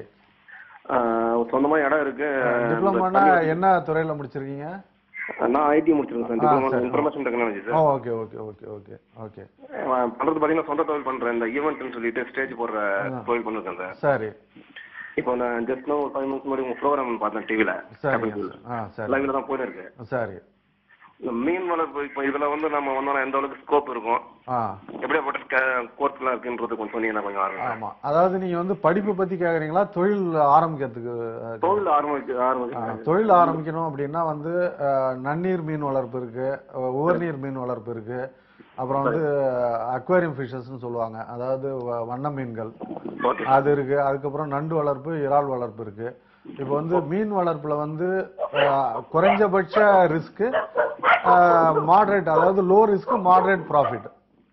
ஆஹ் சொந்தமா இடம் இருக்கு டிப்ளமானா என்ன துறையில முடிச்சிருக்கீங்க நான் ஐடி முடிச்சிருக்கேன் சார் ஆ, டிப்ளமோ சரி. இன்ஃபர்மேஷன் டெக்னாலஜி ஓ sir okay okay okay okay okay ஆஹ் பண்றது பாத்தீங்கன்னா சொந்த தொழில் பண்றேன் இந்த ஈவெண்ட்னு சொல்லிட்டு ஸ்டேஜ் போடுற தொழில் பண்ணிருக்கேன் சார் சரி இப்போ நான் ஜஸ்ட் ஒரு ஃபைவ் மினிட்ஸ் முன்னாடி உங்க ப்ரோக்ராம் பார்த்தேன் டிவில சரிங்க ஆ சரி லைவ்ல தான் போயிட்டு இருக்கு சரி இந்த மீன் வளர்ப்பு இப்போ இதுல வந்து நம்ம வந்தோம்னா எந்த அளவுக்கு ஸ்கோப் இருக்கும் ஆ எப்படியாப்பட்ட கோர்ஸ்லாம் இருக்குன்றது கொஞ்சம் சொன்னீங்கன்னா கொஞ்சம் ஆர்வம் ஆமா அதாவது நீங்க வந்து படிப்பு பத்தி கேக்குறீங்களா தொழில் ஆரம்பிக்கிறதுக்கு அஹ், தொழில் ஆரம்பிச்சு ஆ, ஆரம்பிச்சு தொழில் ஆரம்பிக்கணும் அப்படின்னா வந்து அஹ், நன்னீர் மீன் வளர்ப்பு இருக்கு அஹ், உவர்நீர் மீன் வளர்ப்பு இருக்கு அப்புறம் வந்து அக்வாரியம் ஃபிஷஸ்னு சொல்லுவாங்க அதாவது வ- வண்ண மீன்கள் ஓகே அது இருக்கு அதுக்கப்புறம் நண்டு வளர்ப்பு இறால் வளர்ப்பு இருக்கு இப்போ வந்து மீன் வளர்ப்புல வந்து அஹ், குறைஞ்சபட்ச ரிஸ்க் மாடரேட் அதாவது லோ ரிஸ்க் மாடரேட் ப்ராஃபிட்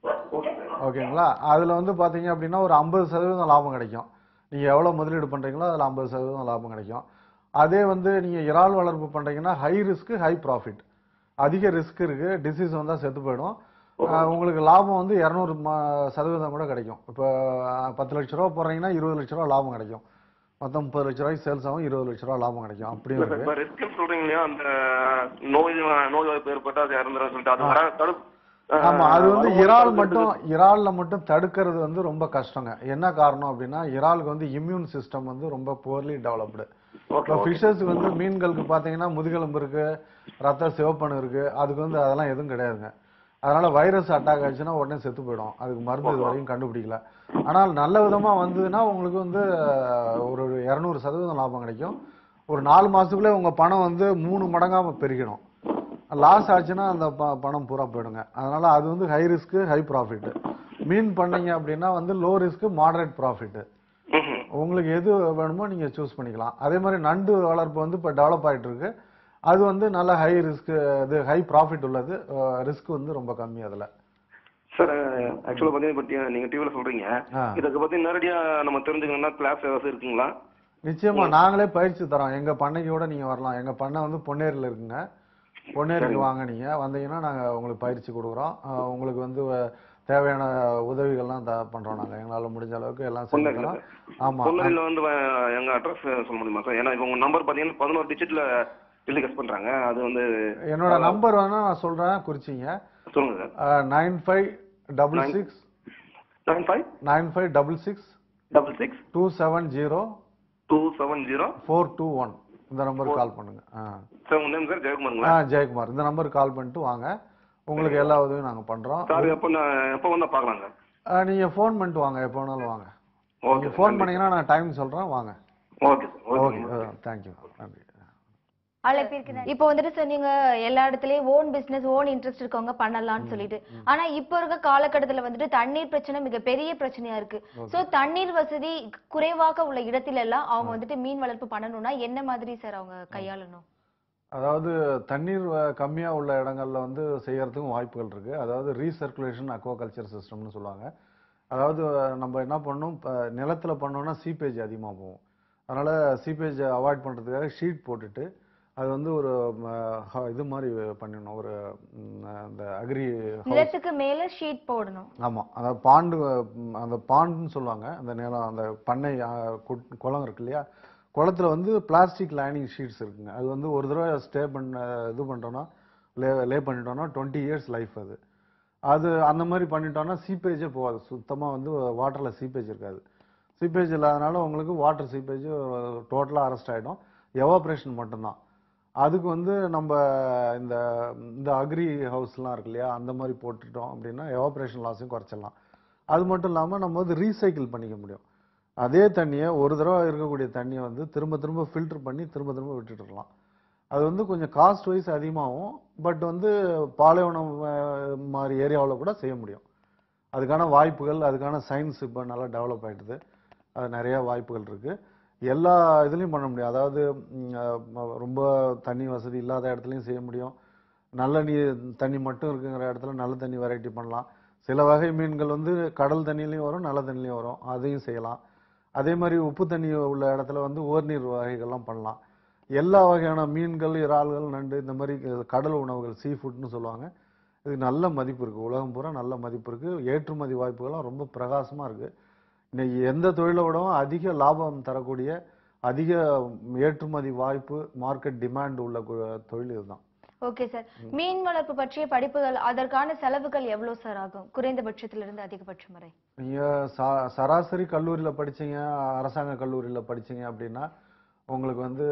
ஓகேங்களா அதுல வந்து பாத்தீங்க அப்படின்னா ஒரு ஐம்பது சதவீதம் லாபம் கிடைக்கும் நீங்க எவ்வளவு முதலீடு பண்றீங்களோ அதுல ஐம்பது சதவீதம் லாபம் கிடைக்கும் அதே வந்து நீங்க இறால் வளர்ப்பு பண்றீங்கன்னா ஹை ரிஸ்க் ஹை ப்ராஃபிட் அதிக ரிஸ்க் இருக்கு டிசீஸ் வந்தா செத்து போயிடும் ஆஹ் உங்களுக்கு லாபம் வந்து இரநூறு சதவீதம் கூட கிடைக்கும் இப்போ பத்து லட்ச ரூபா போடுறீங்கன்னா இருபது லட்ச ரூபா லாபம் கிடைக்கும் மொத்தம் முப்பது லட்ச ரூபாய்க்கு சேல்ஸ் ஆகும் இருபது லட்ச ரூபா லாபம் கிடைக்கும் அப்படியும் இருக்கு இப்ப ரிஸ்க் சொல்றீங்க இல்லையா அந்த நோய் நோய் வாய்ப்பு ஏற்பட்டு அது இறந்துரும் சொல்லிட்டு அது வர தடுப்பு ஆமா அது வந்து இறால் மட்டும் இறால்ல மட்டும் தடுக்கிறது வந்து ரொம்ப கஷ்டங்க என்ன காரணம் அப்படின்னா இறாலுக்கு வந்து இம்யூன் சிஸ்டம் வந்து ரொம்ப போர்லி டெவலப்டு இப்போ ஃபிஷஸ்க்கு வந்து மீன்களுக்கு பார்த்தீங்கன்னா முதுகெலும்பு இருக்கு ரத்த சிவப்பணு இருக்கு அதுக்கு வந்து அதெல்லாம் எதுவும் கிடையாதுங்க அதனால வைரஸ் அட்டாக் ஆச்சுன்னா உடனே செத்து போயிடும் அதுக்கு மருந்து இது வரையும் கண்டுபிடிக்கல ஆனால் நல்ல விதமா வந்ததுன்னா உங்களுக்கு வந்து அஹ், ஒரு இரநூறு சதவீதம் லாபம் கிடைக்கும் ஒரு நாலு மாசத்துக்குள்ளே உங்க பணம் வந்து மூணு மடங்காம பெருகிடும் லாஸ் ஆச்சுன்னா அந்த ப- பணம் பூரா போயிடுங்க அதனால அது வந்து ஹை ரிஸ்க் ஹை ப்ராஃபிட் மீன் பண்ணீங்க அப்படின்னா வந்து லோ ரிஸ்க் மாடரேட் ப்ராஃபிட் ம்ஹும். உங்களுக்கு எது வேணுமோ நீங்க சூஸ் பண்ணிக்கலாம் அதே மாதிரி நண்டு வளர்ப்பு வந்து இப்போ டெவலப் ஆயிட்டு இருக்கு அது வந்து நல்ல ஹை ரிஸ்க் இது ஹை ப்ராஃபிட் உள்ளது ரிஸ்க் வந்து ரொம்ப கம்மி அதுல சார் ஆக்சுவலா பாத்தீங்கன்னா இப்ப டி- நீங்க டிவில சொல்றீங்க ஆ. இதுக்கு பத்தி நேரடியா நம்ம தெரிஞ்சுக்கணும்னா கிளாஸ் ஏதாவது இருக்குங்களா நிச்சயமா நாங்களே பயிற்சி தரோம் எங்க பண்ணைக்கு கூட நீங்க வரலாம் எங்க பண்ணை வந்து பொன்னேரியில் இருக்குங்க பொன்னேரிக்கு வாங்க நீங்க வந்தீங்கன்னா நாங்க உங்களுக்கு பயிற்சி கொடுக்குறோம் அஹ் உங்களுக்கு வந்து அஹ், தேவையான உதவிகள்லாம் த பண்ணுறோம் நாங்கள் எங்களால் முடிஞ்ச அளவுக்கு எல்லாம் செஞ்சு பொன்னேரியில் தரோம் சார் ஆமாம் பொன்னேரியில் வந்து அஹ், எங்க அட்ரஸ் சொல்ல முடியுமா சார் ஏன்னா இப்போ உங்க நம்பர் பார்த்தீங்கன்னா பதினோரு டிஜிட்ல டெலிகாஸ்ட் பண்றாங்க அது வந்து என்னோட நம்பர் வேணா நான் சொல்கிறேன் குறிச்சிங்க சொல்லுங்க sir nine five double Nine- six nine five nine five double six double six two seven zero two seven zero four two one இந்த நம்பருக்கு கால் பண்ணுங்க ஆ சார் உங்க நேம் சார் ஆ ஜெயக்குமாருங்களா ஜெயக்குமார் இந்த நம்பருக்கு கால் பண்ணிட்டு வாங்க உங்களுக்கு எல்லா உதவியும் நாங்கள் பண்ணுறோம் சார் எப்போ நான் எப்போ வந்தா பார்க்கலாம் சார் நீங்கள் ஃபோன் பண்ணிட்டு வாங்க எப்போ வேணாலும் வாங்க ஓகே நீங்கள் ஃபோன் பண்ணீங்கன்னா நான் டைம் சொல்கிறேன் வாங்க okay sir okay okay thank you நன்றி அழைப்பிற்கு நன்றி. இப்போ வந்துட்டு சொன்னீங்க எல்லா இடத்துலயும் ஓன் பிசினஸ் ஓன் இன்ட்ரெஸ்ட் இருக்கவங்க பண்ணலாம்னு சொல்லிட்டு ஆனா இப்ப இருக்க காலகட்டத்துல வந்துட்டு தண்ணீர் பிரச்சனை மிகப்பெரிய பிரச்சனையா இருக்கு சோ தண்ணீர் வசதி குறைவாக உள்ள இடத்துல எல்லாம் அவங்க வந்துட்டு மீன் வளர்ப்பு பண்ணணும்னா என்ன மாதிரி சார் அவங்க கையாளணும் அதாவது தண்ணீர் வ- கம்மியா உள்ள இடங்கள்ல வந்து செய்யறதுக்கும் வாய்ப்புகள் இருக்கு அதாவது ரீசர்க்குலேஷன் அக்வாகல்ச்சர் சிஸ்டம்னு சொல்லுவாங்க அதாவது நம்ம என்ன பண்ணணும் இப்ப நிலத்துல பண்ணோம்னா சீப்பேஜ் அதிகமாக போகும் அதனால சீப்பேஜ் அவாய்ட் பண்றதுக்காக ஷீட் போட்டுட்டு அது வந்து ஒரு ம, ஹ- இது மாதிரி பண்ணிடணும் ஒரு ம், அந்த அக்ரி நிலத்துக்கு மேல ஷீட் போடணும் ஆமாம் அதாவது பாண்டு ம், அந்த பாண்டுன்னு சொல்லுவாங்க அந்த நிலம் அந்த பண்ணை ஆ, குட்- குளம் இருக்கு இல்லையா குளத்துல வந்து பிளாஸ்டிக் லைனிங் ஷீட்ஸ் இருக்குங்க அது வந்து ஒரு தடவை ஸ்டே பண்ண இது பண்ணிட்டோம்னா லே லே பண்ணிட்டோம்னா டுவெண்ட்டி இயர்ஸ் லைஃப் அது அது அந்த மாதிரி பண்ணிட்டோம்னா சீப்பேஜே போகாது சுத்தமாக வந்து வாட்டரில் சீப்பேஜ் இருக்காது சீப்பேஜ் இல்லாதனால உங்களுக்கு வாட்டர் சீப்பேஜ் டோட்டலாக அரெஸ்ட் ஆகிடும் எவாப்ரேஷன் மட்டும்தான் அதுக்கு வந்து நம்ம இந்த இந்த அக்ரி ஹவுஸ்லாம் இருக்கு இல்லையா அந்த மாதிரி போட்டுட்டோம் அப்படின்னா எவாப்ரேஷன் லாஸையும் குறைச்சிடலாம் அது மட்டும் இல்லாமல் நம்ம வந்து ரீசைக்கிள் பண்ணிக்க முடியும் அதே தண்ணியை ஒரு தடவை இருக்கக்கூடிய தண்ணியை வந்து திரும்ப திரும்ப ஃபில்டர் பண்ணி திரும்ப திரும்ப விட்டுட்டு இருக்கலாம் அது வந்து கொஞ்சம் காஸ்ட் வைஸ் அதிகமாகும் பட் வந்து பாலைவனம் அஹ், மாதிரி ஏரியாவில் கூட செய்ய முடியும் அதுக்கான வாய்ப்புகள் அதுக்கான சயின்ஸ் இப்போ நல்லா டெவலப் ஆயிட்டுது அது நிறைய வாய்ப்புகள் இருக்கு எல்லா இதுலேயும் பண்ண முடியும் அதாவது ம், அஹ், ரொம்ப தண்ணி வசதி இல்லாத இடத்துலையும் செய்ய முடியும் நல்ல நீர் தண்ணி மட்டும் இருக்குங்கிற இடத்துல நல்ல தண்ணி வெரைட்டி பண்ணலாம் சில வகை மீன்கள் வந்து கடல் தண்ணிலையும் வரும் நல்ல தண்ணிலையும் வரும் அதையும் செய்யலாம் அதே மாதிரி உப்பு தண்ணி உள்ள இடத்துல வந்து ஓர்நீர் வகைகள்லாம் பண்ணலாம் எல்லா வகையான மீன்கள் இறால்கள் நண்டு இந்த மாதிரி கடல் உணவுகள் சீ ஃபுட்னு சொல்லுவாங்க இதுக்கு நல்ல மதிப்பு இருக்குது உலகம் பூரா நல்ல மதிப்பு இருக்குது ஏற்றுமதி வாய்ப்புகள்லாம் ரொம்ப பிரகாசமாக இருக்குது இன்னைக்கு எந்த தொழிலை விடவும் அதிக லாபம் தரக்கூடிய அதிக ஏற்றுமதி வாய்ப்பு மார்க்கெட் டிமாண்ட் உள்ள கு- தொழில் இதுதான் ஓகே சார் மீன் வளர்ப்பு பற்றிய படிப்புகள் அதற்கான செலவுகள் எவ்வளவு சார் ஆகும் குறைந்தபட்சத்திலிருந்து அதிகபட்சம் வரை நீங்கள் சா சராசரி கல்லூரியில் படிச்சீங்க அரசாங்க கல்லூரியில் படிச்சீங்க அப்படின்னா உங்களுக்கு வந்து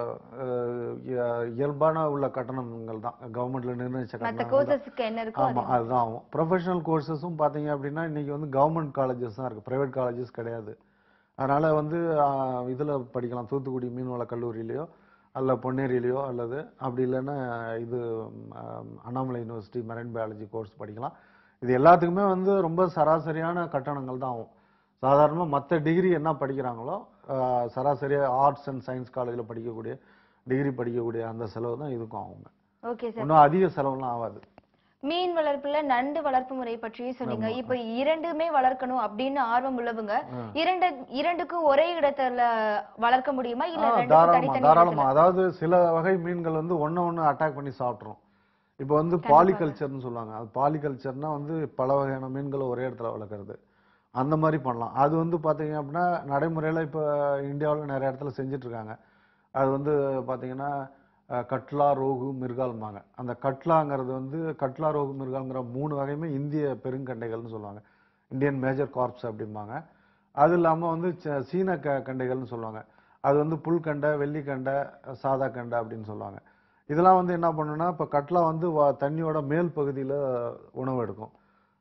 அஹ், இய- இயல்பான உள்ள கட்டணங்கள் தான் கவர்மெண்ட்ல நிர்ணயிச்ச மத்த கட்டணங்கள் தான். கோர்சஸ்க்கு என்ன இருக்கோ ஆமா அது அதுதான் ஆகும் ப்ரொஃபஷனல் கோர்சஸும் பார்த்தீங்க அப்படின்னா இன்னைக்கு வந்து கவர்மெண்ட் காலேஜஸ் தான் இருக்கு பிரைவேட் காலேஜஸ் கிடையாது அதனால வந்து ஆஹ், இதுல படிக்கலாம் தூத்துக்குடி மீன்வள கல்லூரியிலையோ அல்ல பொன்னேரியிலையோ அல்லது அப்படி இல்லைன்னா இது ஆஹ், Annamalai university marine biology course படிக்கலாம் இது எல்லாத்துக்குமே வந்து ரொம்ப சராசரியான கட்டணங்கள் தான் ஆகும் சாதாரணமாக மற்ற டிகிரி என்ன படிக்கிறாங்களோ ஆஹ், சராசரியா ஆர்ட்ஸ் அண்ட் சயின்ஸ் காலேஜில் படிக்கக்கூடிய டிகிரி படிக்கக்கூடிய அந்த செலவு தான் இதுக்கும் ஆகுங்க ஓகே சார் ஒன்றும் அதிக செலவுலாம் ஆகாது மீன் வளர்ப்புல நண்டு வளர்ப்பு முறை பற்றியும் சொன்னீங்க இப்ப இரண்டுமே வளர்க்கணும் அப்படின்னு ஆர்வம் உள்ளவங்க இரண்டு இரண்டுக்கும் ஒரே இடத்துல வளர்க்க முடியுமா இல்ல ஆ, ரெண்டுக்கும் தாராளமா தனித்தனி தாராளமா இடத்துல? அதாவது சில வகை மீன்கள் வந்து ஒண்ண ஒண்ணு அட்டாக் பண்ணி சாப்பிட்ரும் இப்போ வந்து பாலிகல்ச்சர்னு சொல்லுவாங்க அது பாலிகல்ச்சர்னா வந்து பல வகையான மீன்களை ஒரே இடத்துல வளர்க்குறது அந்த மாதிரி பண்ணலாம் அது வந்து பாத்தீங்க அப்படின்னா நடைமுறையில இப்போ இந்தியாவில் நிறைய இடத்துல செஞ்சுட்டு இருக்காங்க அது வந்து பாத்தீங்கன்னா அஹ், கட்லா ரோகு மிருகால்பாங்க அந்த கட்லாங்கிறது வந்து கட்லா ரோகு மிருகால்ங்கிற மூணு வகையுமே இந்திய பெருங்கண்டைகள்னு சொல்லுவாங்க இந்தியன் மேஜர் கார்ப்ஸ் அப்படிம்பாங்க அது இல்லாமல் வந்து ச- சீன க கண்டைகள்னு சொல்லுவாங்க அது வந்து புல்கண்டை வெள்ளிக்கண்டை சாதா கண்டை அப்படின்னு சொல்லுவாங்க இதெல்லாம் வந்து என்ன பண்ணுன்னா இப்போ கட்லா வந்து வ- தண்ணியோட மேல் பகுதியில் உணவு எடுக்கும்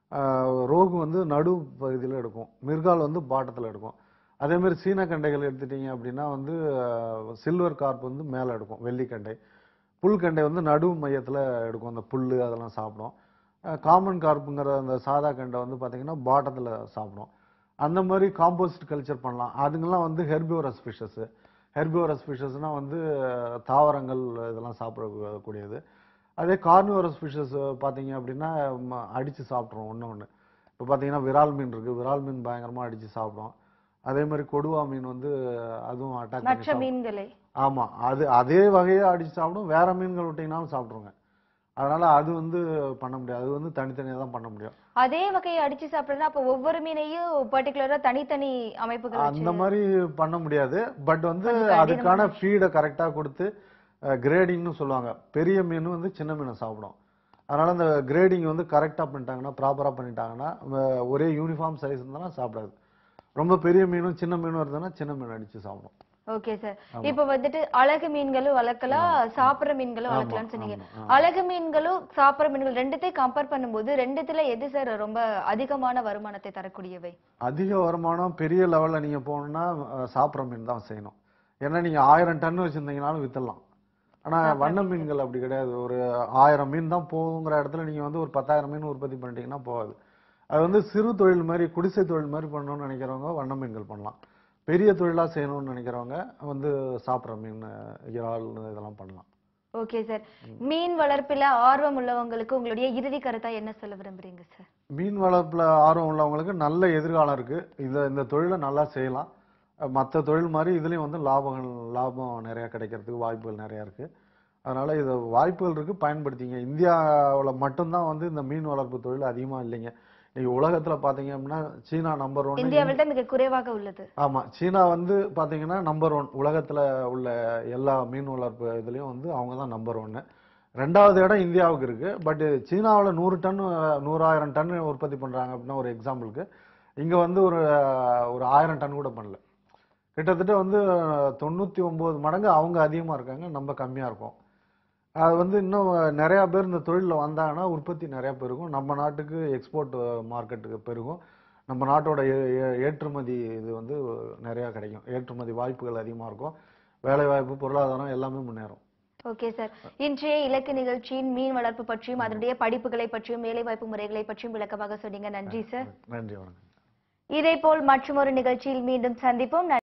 ஆஹ் ரோகு வந்து நடு பகுதியில் எடுக்கும் மிர்கால் வந்து பாட்டத்தில் எடுக்கும் அதே மாதிரி சீன கண்டைகள் எடுத்துட்டீங்க அப்படின்னா வந்து சில்வர் கார்ப் வந்து மேலே எடுக்கும் வெள்ளிக்கண்டை புல்கண்டை வந்து நடு மையத்தில் எடுக்கும் அந்த புல் அதெல்லாம் சாப்பிடும் காமன் கார்ப்புங்கிற அந்த சாதா கண்டை வந்து பார்த்தீங்கன்னா பாட்டத்தில் சாப்பிடும் அந்த மாதிரி காம்போசிட் கல்ச்சர் பண்ணலாம் அதுங்கெல்லாம் வந்து ஹெர்பியோரஸ் ஃபிஷஸ் ஹெர்பியோரஸ் ஃபிஷஸ்னால் வந்து அஹ், தாவரங்கள் இதெல்லாம் சாப்பிடக்கூடியது அதே கார்னிவரஸ் ஃபிஷஸ் பார்த்தீங்க அப்படின்னா ம, அடிச்சு சாப்பிட்றோம் ஒன்று ஒன்று இப்போ பார்த்தீங்கன்னா விரால் மீன் இருக்குது விரால் மீன் பயங்கரமாக அடிச்சு சாப்பிடும் அதே மாதிரி கொடுவா மீன் வந்து அதுவும் அட்டாக் பண்ணி மற்ற சாப்பிடும். மீன்களை ஆமா அது அதே வகையை அடிச்சு சாப்பிடும் வேற மீன்கள் விட்டீங்கனாலும் சாப்பிட்ருங்க அதனால அது வந்து பண்ண முடியாது அது வந்து தனித்தனியா தான் பண்ண முடியும் அதே வகையை அடிச்சு சாப்பிடுறதுனா அப்ப ஒவ்வொரு மீனையும் பர்டிகுலரா தனித்தனி அமைப்புகள் வச்சு அந்த மாதிரி பண்ண முடியாது பட் வந்து கொஞ்சம் கடினமான அதுக்கான ஃபீடை கரெக்டா கொடுத்து கிரேடிங்னு சொல்லுவாங்க பெரிய மீன் வந்து சின்ன மீனை சாப்பிடும் அதனால அந்த கிரேடிங் வந்து கரெக்டா பண்ணிட்டாங்கன்னா ப்ராப்பரா பண்ணிட்டாங்கன்னா அஹ் ஒரே யூனிஃபார்ம் சைஸ் இருந்தாலும் சாப்பிடாது ரொம்ப பெரிய மீனும் சின்ன மீனும் இருந்ததுன்னா சின்ன மீன் அடிச்சு சாப்பிடும் ஓகே சார் இப்ப வந்துட்டு அழகு மீன்களும் வளர்க்கலாம் சாப்பிடுற மீன்களும் ஆமா, வளர்க்கலாம்னு சொன்னீங்க ஆமா, ஆமா. அழகு மீன்களும் சாப்பிடுற மீன்கள் ரெண்டுத்தையும் கம்பேர் பண்ணும்போது ரெண்டுத்துல எது சார் ரொம்ப அதிகமான வருமானத்தை தரக்கூடியவை அதிக வருமானம் பெரிய லெவல்ல நீங்க போகணும்னா அஹ், சாப்பிட்ற மீன் தான் செய்யணும் ஏன்னா நீங்க ஆயிரம் டன் வச்சிருந்தீங்கனாலும் வித்துடலாம் ஆனா வண்ண மீன்கள் அப்படி கிடையாது ஒரு ஆயிரம் மீன் தான் போகுங்கிற இடத்துல நீங்க வந்து ஒரு பத்தாயிரம் மீன் உற்பத்தி பண்ணிட்டீங்கன்னா போகாது அது வந்து சிறு தொழில் மாதிரி குடிசை தொழில் மாதிரி பண்ணணும்னு நினைக்கிறவங்க வண்ண மீன்கள் பண்ணலாம் பெரிய தொழிலா செய்யணும்னு நினைக்கிறவங்க வந்து சாப்பிட்ற மீன் இறால் இதெல்லாம் பண்ணலாம் ஓகே சார் மீன் வளர்ப்புல ஆர்வம் உள்ளவங்களுக்கு உங்களுடைய இறுதி கருத்தா என்ன சொல்ல விரும்புறீங்க சார் மீன் வளர்ப்புல ஆர்வம் உள்ளவங்களுக்கு நல்ல எதிர்காலம் இருக்கு இந்த இந்த தொழிலை நல்லா செய்யலாம் மற்ற தொழில் மாதிரி இதுலயும் வந்து லாபங்கள் லாபம் நிறைய கிடைக்கிறதுக்கு வாய்ப்புகள் நிறைய இருக்கு அதனால இது வாய்ப்புகள் இருக்கு பயன்படுத்திங்க இந்தியாவுல மட்டும்தான் வந்து இந்த மீன் வளர்ப்பு தொழில் அதிகமா இல்லைங்க இன்னைக்கு உலகத்துல பாத்தீங்க அப்படின்னா சீனா நம்பர் ஒன் இந்தியாவில் தான் மிக குறைவாக உள்ளது ஆமா சீனா வந்து பாத்தீங்கன்னா நம்பர் ஒன் உலகத்துல உள்ள எல்லா மீன் வளர்ப்பு இதுலயும் வந்து அவங்க தான் நம்பர் ஒன்னு ரெண்டாவது இடம் இந்தியாவுக்கு இருக்கு பட் சீனாவுல நூறு டன் நூறாயிரம் டன் உற்பத்தி பண்றாங்க அப்படின்னா ஒரு எக்ஸாம்பிளுக்கு இங்க வந்து ஒரு ஒரு ஆயிரம் டன் கூட பண்ணல கிட்டத்தட்ட வந்து தொண்ணூத்தி ஒன்பது மடங்கு அவங்க அதிகமா இருக்காங்க நம்ம கம்மியா இருக்கோம் அது வந்து இன்னும் நிறைய பேர் இந்த தொழில்ல வந்தாங்கன்னா உற்பத்தி நிறைய பெருகும் நம்ம நாட்டுக்கு எக்ஸ்போர்ட் மார்க்கெட்டுக்கு பெருகும் நம்ம நாட்டோட ஏ- ஏ- ஏற்றுமதி இது வந்து நிறைய கிடைக்கும் ஏற்றுமதி வாய்ப்புகள் அதிகமா இருக்கும் வேலை வாய்ப்பு பொருளாதாரம் எல்லாமே முன்னேறும் ஓகே சார் இன்றைய இலக்கு நிகழ்ச்சியின் மீன் வளர்ப்பு பற்றியும் அதனுடைய படிப்புகளை பற்றியும் வேலைவாய்ப்பு முறைகளை பற்றியும் விளக்கமாக சொன்னீங்க நன்றி சார் நன்றி வணக்கம் இதேபோல் மற்றொரு நிகழ்ச்சியில் மீண்டும் சந்திப்போம்